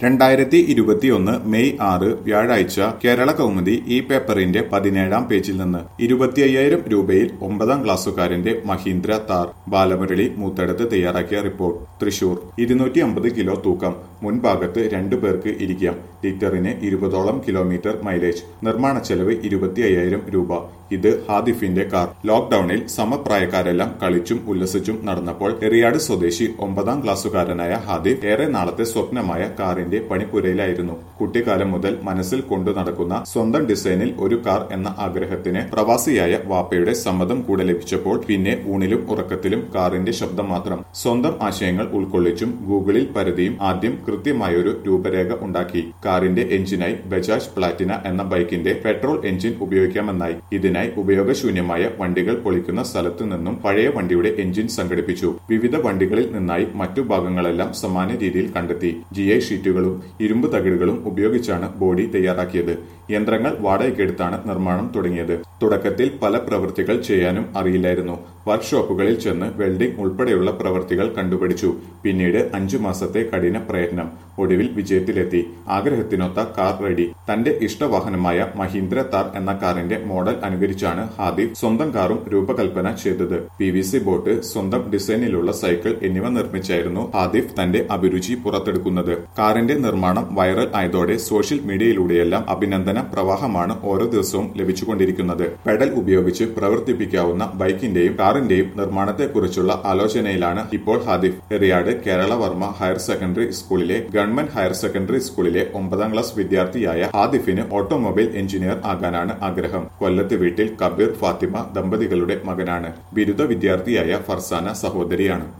രണ്ടായിരത്തി ഇരുപത്തിയൊന്ന് മെയ് ആറ് വ്യാഴാഴ്ച കേരള കൗമുദി ഈ പേപ്പറിന്റെ പതിനേഴാം പേജിൽ നിന്ന് ഇരുപത്തി അയ്യായിരം രൂപയിൽ ഒമ്പതാം ക്ലാസ്സുകാരന്റെ മഹീന്ദ്ര താർ ബാലമുരളി മൂത്തടത്ത് തയ്യാറാക്കിയ റിപ്പോർട്ട് തൃശൂർ ഇരുന്നൂറ്റി അമ്പത് കിലോ തൂക്കം മുൻഭാഗത്ത് രണ്ടു പേർക്ക് ഇരിക്കാം ലിറ്ററിന് ഇരുപതോളം കിലോമീറ്റർ മൈലേജ് നിർമ്മാണ ചെലവ് ഇരുപത്തി അയ്യായിരം രൂപ ഇത് ഹാദിഫിന്റെ കാർ ലോക്ഡൌണിൽ സമപ്രായക്കാരെല്ലാം കളിച്ചും ഉല്ലസിച്ചും നടന്നപ്പോൾ എറിയാട് സ്വദേശി ഒമ്പതാം ക്ലാസ്സുകാരനായ ഹാദിഫ് ഏറെ നാളത്തെ സ്വപ്നമായ കാറിന്റെ പണിപ്പുരയിലായിരുന്നു കുട്ടിക്കാലം മുതൽ മനസ്സിൽ കൊണ്ടു നടക്കുന്ന സ്വന്തം ഡിസൈനിൽ ഒരു കാർ എന്ന ആഗ്രഹത്തിന് പ്രവാസിയായ വാപ്പയുടെ സമ്മതം കൂടെ ലഭിച്ചപ്പോൾ പിന്നെ ഊണിലും ഉറക്കത്തിലും കാറിന്റെ ശബ്ദം മാത്രം സ്വന്തം ആശയങ്ങൾ ഉൾക്കൊള്ളിച്ചും ഗൂഗിളിൽ പരതിയും ആദ്യം കൃത്യമായൊരു രൂപരേഖ ഉണ്ടാക്കി കാറിന്റെ എഞ്ചിനായി ബജാജ് പ്ലാറ്റിന എന്ന ബൈക്കിന്റെ പെട്രോൾ എഞ്ചിൻ ഉപയോഗിക്കാമെന്നായി ഇതിനായി ഉപയോഗശൂന്യമായ വണ്ടികൾ പൊളിക്കുന്ന സ്ഥലത്തു നിന്നും പഴയ വണ്ടിയുടെ എഞ്ചിൻ സംഘടിപ്പിച്ചു വിവിധ വണ്ടികളിൽ നിന്നായി മറ്റു ഭാഗങ്ങളെല്ലാം സമാന രീതിയിൽ കണ്ടെത്തി ജി ഐ ഷീറ്റുകളും ഇരുമ്പ് തകിടുകളും ഉപയോഗിച്ചാണ് ബോഡി തയ്യാറാക്കിയത് യന്ത്രങ്ങൾ വാടകയ്ക്കെടുത്താണ് നിർമ്മാണം തുടങ്ങിയത് തുടക്കത്തിൽ പല പ്രവൃത്തികൾ ചെയ്യാനും അറിയില്ലായിരുന്നു വർക്ക്ഷോപ്പുകളിൽ ചെന്ന് വെൽഡിംഗ് ഉൾപ്പെടെയുള്ള പ്രവൃത്തികൾ കണ്ടുപിടിച്ചു പിന്നീട് അഞ്ചു മാസത്തെ കഠിന പ്രയത്നം ഒടുവിൽ വിജയത്തിലെത്തി ആഗ്രഹത്തിനൊത്ത കാർ റെഡി തന്റെ ഇഷ്ടവാഹനമായ മഹീന്ദ്ര താർ എന്ന കാറിന്റെ മോഡൽ അനുകരിച്ചാണ് ഹാദിഫ് സ്വന്തം കാറും രൂപകൽപ്പന ചെയ്തത് പി വി സി ബോട്ട് സ്വന്തം ഡിസൈനിലുള്ള സൈക്കിൾ എന്നിവ നിർമ്മിച്ചായിരുന്നു ഹാദിഫ് തന്റെ അഭിരുചി പുറത്തെടുക്കുന്നത് കാറിന്റെ നിർമ്മാണം വൈറൽ ആയതോടെ സോഷ്യൽ മീഡിയയിലൂടെയെല്ലാം അഭിനന്ദന പ്രവാഹമാണ് ഓരോ ദിവസവും ലഭിച്ചുകൊണ്ടിരിക്കുന്നത് പെഡൽ ഉപയോഗിച്ച് പ്രവർത്തിപ്പിക്കാവുന്ന ബൈക്കിന്റെയും കാറിന്റെയും നിർമ്മാണത്തെക്കുറിച്ചുള്ള ആലോചനയിലാണ് ഇപ്പോൾ ഹാദിഫ് എറിയാട് കേരള വർമ്മ ഹയർ സെക്കൻഡറി സ്കൂളിലെ ഗവൺമെന്റ് ഹയർ സെക്കൻഡറി സ്കൂളിലെ ഒമ്പതാം ക്ലാസ് വിദ്യാർത്ഥിയായ ഹാദിഫിന് ഓട്ടോമൊബൈൽ എഞ്ചിനീയർ ആകാനാണ് ആഗ്രഹം കൊല്ലത്ത് വീട്ടിൽ കബീർ ഫാത്തിമ ദമ്പതികളുടെ മകനാണ് ബിരുദ വിദ്യാർത്ഥിയായ ഫർസാന സഹോദരിയാണ്